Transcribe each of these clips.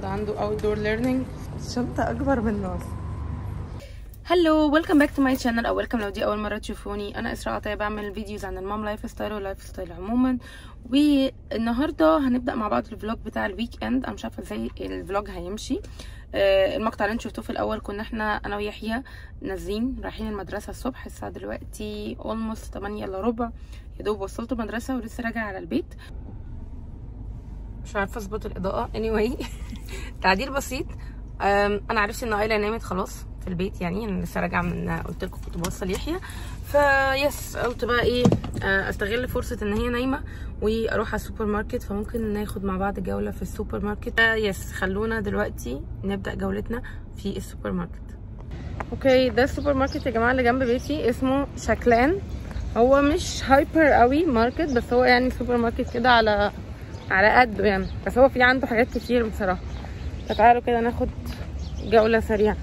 ده عنده outdoor learning شنطة أكبر من ناس هلو ويلكم باك تو ماي شانل او ويلكم لو دي اول مره تشوفوني انا اسراء عطيه بعمل فيديوز عن المام لايف ستايل واللايف ستايل عموما والنهارده هنبدا مع بعض الفلوج بتاع الويك اند انا مش عارفه ازاي الفلوج هيمشي آه، المقطع اللي انتوا شفتوه في الاول كنا احنا انا ويحيى نازلين رايحين المدرسه الصبح الساعه دلوقتي اولموست 8 الا ربع يا دوب وصلت المدرسه ولسه راجع على البيت مش عارفه اظبط الاضاءه anyway تعديل بسيط أم، انا عرفت ان ايلا نامت خلاص في البيت يعني انا لسه راجعه من قلت لكم كنت بوصل يحيى فيس قلت بقى ايه آه، استغل فرصه ان هي نايمه واروح على السوبر ماركت فممكن ناخد مع بعض جوله في السوبر ماركت آه، يس خلونا دلوقتي نبدا جولتنا في السوبر ماركت اوكي ده السوبر ماركت يا جماعه اللي جنب بيتي اسمه شكلان هو مش هايبر قوي ماركت بس هو يعني سوبر ماركت كده على على قده يعني بس هو في عنده حاجات كتير بصراحه فتعالوا كده ناخد جولة سريعة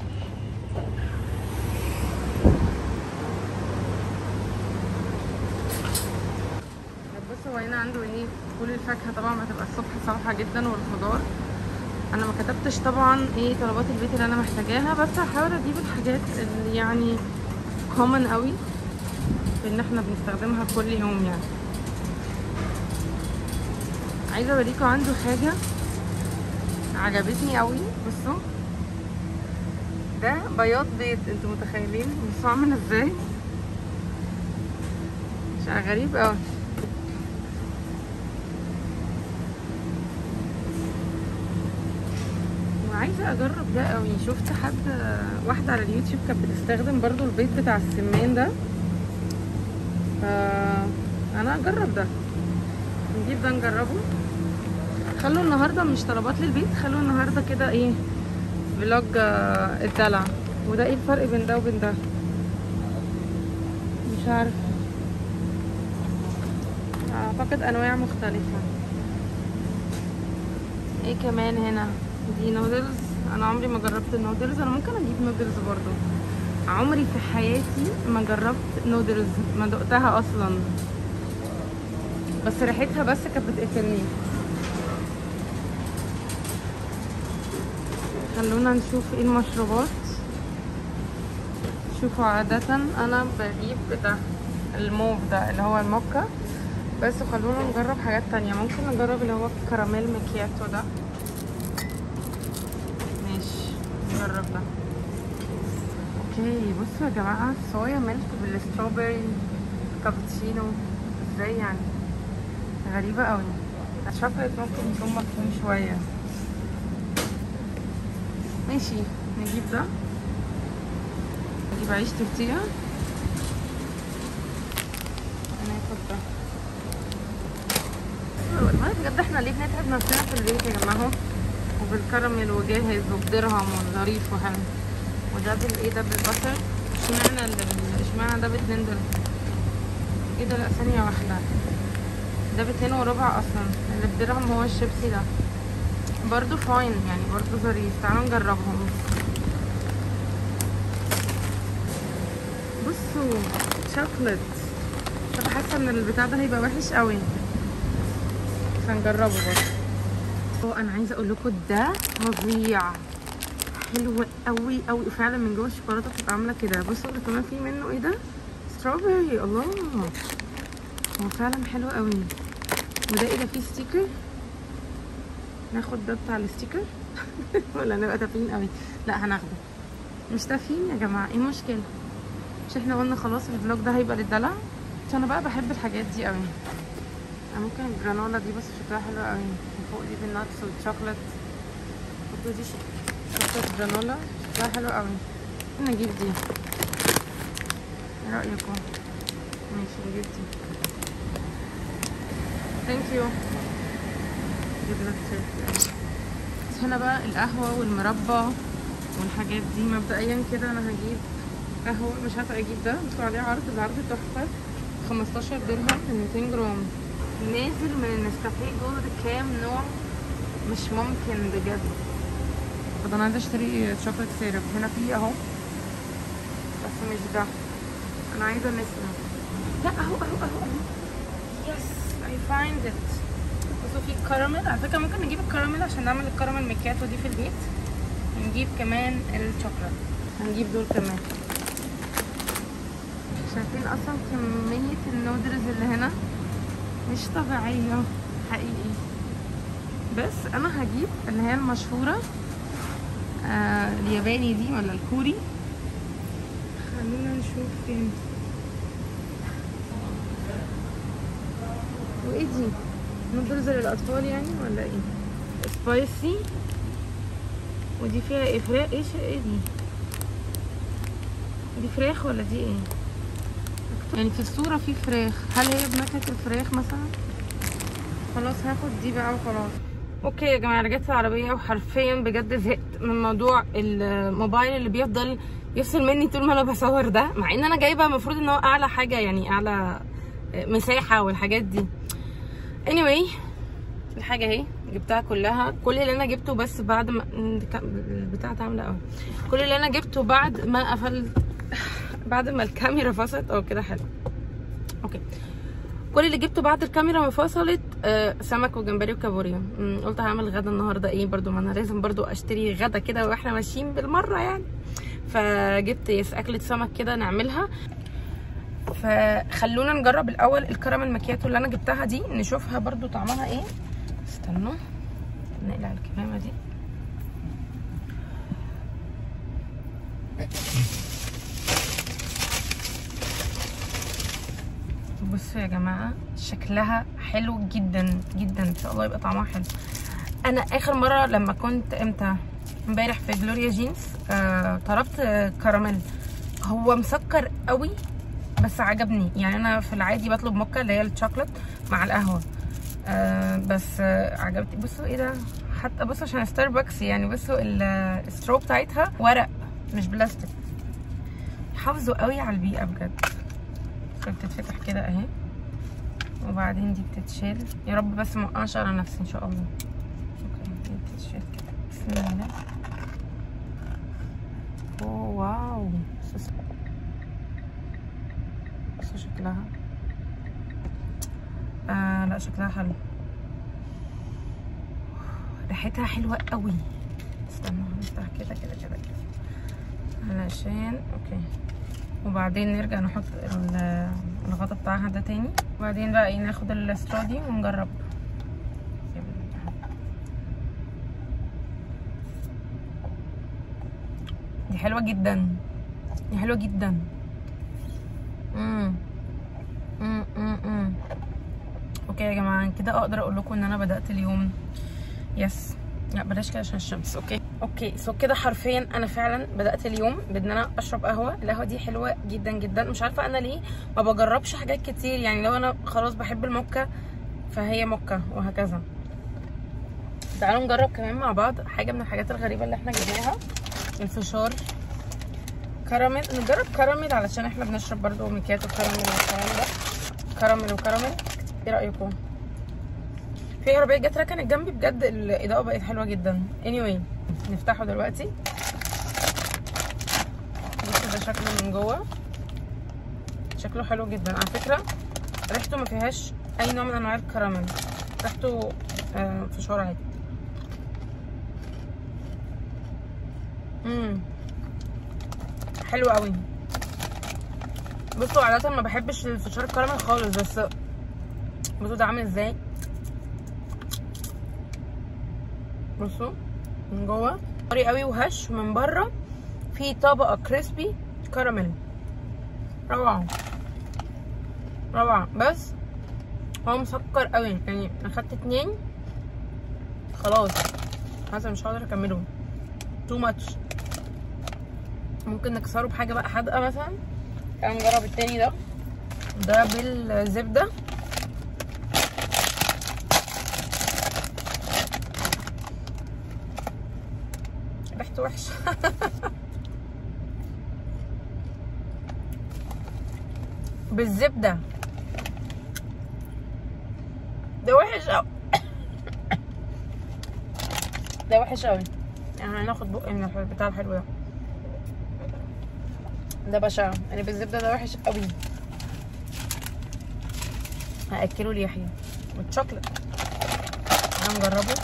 بص هو هنا عنده ايه كل الفاكهة طبعا بتبقى الصبح صباحة جدا والخضار انا ما كتبتش طبعا ايه طلبات البيت اللي انا محتاجاها بس هحاول اجيب الحاجات اللي يعني كومن قوي ان احنا بنستخدمها كل يوم يعني عايزه اوريكم عنده حاجه عجبتني قوي بصوا ده بياض بيض انتوا متخيلين بصوا عامل ازاي مش غريب قوي وعايزه اجرب ده قوي شفت حد واحده على اليوتيوب كانت بتستخدم برضو البيض بتاع السمان ده ف انا اجرب ده نجيب ده نجربه خلوا النهارده مش طلبات للبيت خلوا النهارده كده ايه فلوج آه، الدلع وده ايه الفرق بين ده وبين ده مش عارفه اعتقد انواع مختلفه ايه كمان هنا دي نودلز انا عمري ما جربت النودلز انا ممكن اجيب نودلز برضو عمري في حياتي ما جربت نودلز ما دقتها اصلا بس ريحتها بس كانت بتقتلني خلونا نشوف ايه المشروبات شوفوا عادة انا بجيب ده الموف ده اللي هو الموكا بس خلونا نجرب حاجات تانية ممكن نجرب اللي هو كراميل مكياتو ده ماشي نجرب ده اوكي بصوا يا جماعة صويا ميلك بالستروبري كابتشينو ازاي يعني غريبة قوي الشوكولات ممكن يكون مفهوم شوية ماشي نجيب ده نجيب عيش تورتيا ناخد ده والله بجد احنا ليه بنتعب نفسنا في البيت يا جماعه اهو وبالكراميل وجاهز وبدرهم وظريف وحلو وده بالايه ده بالبصل اشمعنى ال- اشمعنى ده باتنين دول ايه ده لا ثانية واحدة ده باتنين وربع اصلا اللي بدرهم هو الشيبسي ده برضو فاين يعني برضو ظريف تعالوا نجربهم بصوا شوكليت طب حاسه ان البتاع ده هيبقى وحش قوي بس هنجربه برضه انا عايزه اقول لكم ده فظيع حلو قوي قوي وفعلا من جوه الشوكولاته بتبقى عامله كده بصوا اللي كمان في منه ايه ده ستروبري الله هو فعلا حلو قوي وده ايه ده فيه ستيكر ناخد ده بتاع الستيكر ولا نبقى تافهين قوي لا هناخده مش تافهين يا جماعه ايه المشكله مش احنا قلنا خلاص الفلوج ده هيبقى للدلع عشان انا بقى بحب الحاجات دي قوي انا ممكن الجرانولا دي بس شكلها حلو قوي من فوق دي بالناتس والشوكليت برضه دي شوكليت جرانولا شكلها حلو قوي نجيب دي ايه رايكم ماشي نجيب دي ثانك يو جيب لك تيرتي بس هنا بقى القهوة والمربى والحاجات دي مبدئيا كده انا هجيب قهوة مش عارفة اجيب ده بس عليه عرض العرض تحفة 15 درهم في 200 جرام نازل من النسكافيه جولد كام نوع مش ممكن بجد طب انا عايزة اشتري شوكولات سيرب هنا في اهو بس مش ده انا عايزة نسمة لا اهو اهو اهو اهو يس I find it بصوا في الكراميل على فكره ممكن نجيب الكراميل عشان نعمل الكراميل ميكياتو دي في البيت ونجيب كمان الشوكولاته هنجيب دول كمان شايفين اصلا كميه النودلز اللي هنا مش طبيعيه حقيقي بس انا هجيب اللي هي المشهوره آه الياباني دي ولا الكوري خلينا نشوف فين وايه دي نودلز للاطفال يعني ولا ايه سبايسي ودي فيها ايه فراخ ايش ايه دي دي فراخ ولا دي ايه يعني في الصورة في فراخ هل هي بنكهة الفراخ مثلا خلاص هاخد دي بقى وخلاص اوكي يا جماعة رجعت العربية وحرفيا بجد زهقت من موضوع الموبايل اللي بيفضل يفصل مني طول ما انا بصور ده مع ان انا جايبة المفروض ان هو اعلى حاجة يعني اعلى مساحة والحاجات دي anyway الحاجة اهي جبتها كلها كل اللي انا جبته بس بعد ما البتاعة عاملة قوي كل اللي انا جبته بعد ما قفلت بعد ما الكاميرا فصلت اه كده حلو اوكي كل اللي جبته بعد الكاميرا ما فصلت آه سمك وجمبري وكابوريا قلت هعمل غدا النهارده ايه برضو ما انا لازم برضو اشتري غدا كده واحنا ماشيين بالمره يعني فجبت يس اكله سمك كده نعملها فخلونا نجرب الاول الكراميل ماكياتو اللي انا جبتها دي نشوفها برضو طعمها ايه استنوا نقلع الكمامه دي بصوا يا جماعه شكلها حلو جدا جدا ان شاء الله يبقى طعمها حلو انا اخر مره لما كنت امتى امبارح في جلوريا جينز آه طلبت آه كراميل هو مسكر قوي بس عجبني يعني انا في العادي بطلب موكا اللي هي الشوكليت مع القهوه آه بس آه عجبتني بصوا ايه ده حتى بصوا عشان ستاربكس يعني بصوا السترو بتاعتها ورق مش بلاستيك حافظوا قوي على البيئه بجد بتتفتح كده اهي وبعدين دي بتتشال يا رب بس ما اقعش على نفسي ان شاء الله اوكي دي بتتشال كده بسم الله اوه واو بصوا شكلها آه لا شكلها حلو ريحتها حلوه قوي استنوا هنفتح كده كده كده كده علشان اوكي وبعدين نرجع نحط الغطا بتاعها ده تاني وبعدين بقى ايه ناخد الاسترا دي ونجرب دي حلوه جدا دي حلوه جدا امم امم اوكي يا جماعه كده اقدر اقول لكم ان انا بدات اليوم يس لا بلاش كده عشان الشمس اوكي اوكي سو كده حرفيا انا فعلا بدات اليوم بان انا اشرب قهوه القهوه دي حلوه جدا جدا مش عارفه انا ليه ما بجربش حاجات كتير يعني لو انا خلاص بحب الموكا فهي موكا وهكذا تعالوا نجرب كمان مع بعض حاجه من الحاجات الغريبه اللي احنا جبناها الفشار كراميل نجرب كراميل علشان احنا بنشرب برضو ميكاتو كراميل والكلام ده كراميل وكراميل ايه رايكم في عربيه جت ركنت جنبي بجد الاضاءه بقت حلوه جدا anyway نفتحه دلوقتي بصوا ده شكله من جوه شكله حلو جدا على فكره ريحته ما فيهاش اي نوع من انواع الكراميل ريحته آه فشار عادي امم حلو قوي بصوا عاده ما بحبش الفشار الكراميل خالص بس بصوا ده عامل ازاي بصوا من جوه طري قوي وهش ومن بره في طبقه كريسبي كراميل روعه روعه بس هو مسكر قوي يعني اخدت اتنين خلاص حاسه مش هقدر اكمله تو ماتش ممكن نكسره بحاجه بقى حادقه مثلا تعالوا نجرب التاني ده ده بالزبده ريحته وحشه بالزبده ده وحش قوي ده وحش قوي يعني هناخد بق من البتاع الحلو ده ده بشع يعني بالزبده ده وحش قوي هاكله ليحيى والشوكليت انا مجربه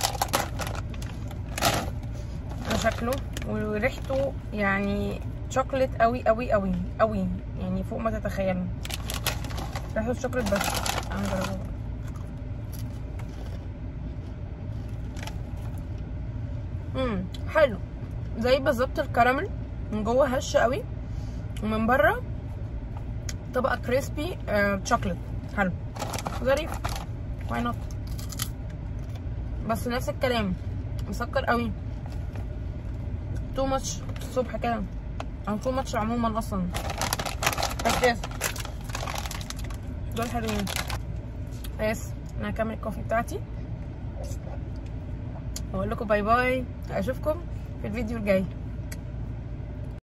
ده شكله وريحته يعني شوكليت قوي قوي قوي قوي يعني فوق ما تتخيلوا ريحته شوكليت بس انا مجربه امم حلو زي بالظبط الكراميل من جوه هش قوي ومن بره طبقه كريسبي آه شوكليت حلو ظريف واي نوت بس نفس الكلام مسكر قوي تو ماتش الصبح كده او تو ماتش عموما اصلا بس يس دول حلوين بس انا هكمل الكوفي بتاعتي واقول لكم باي باي اشوفكم في الفيديو الجاي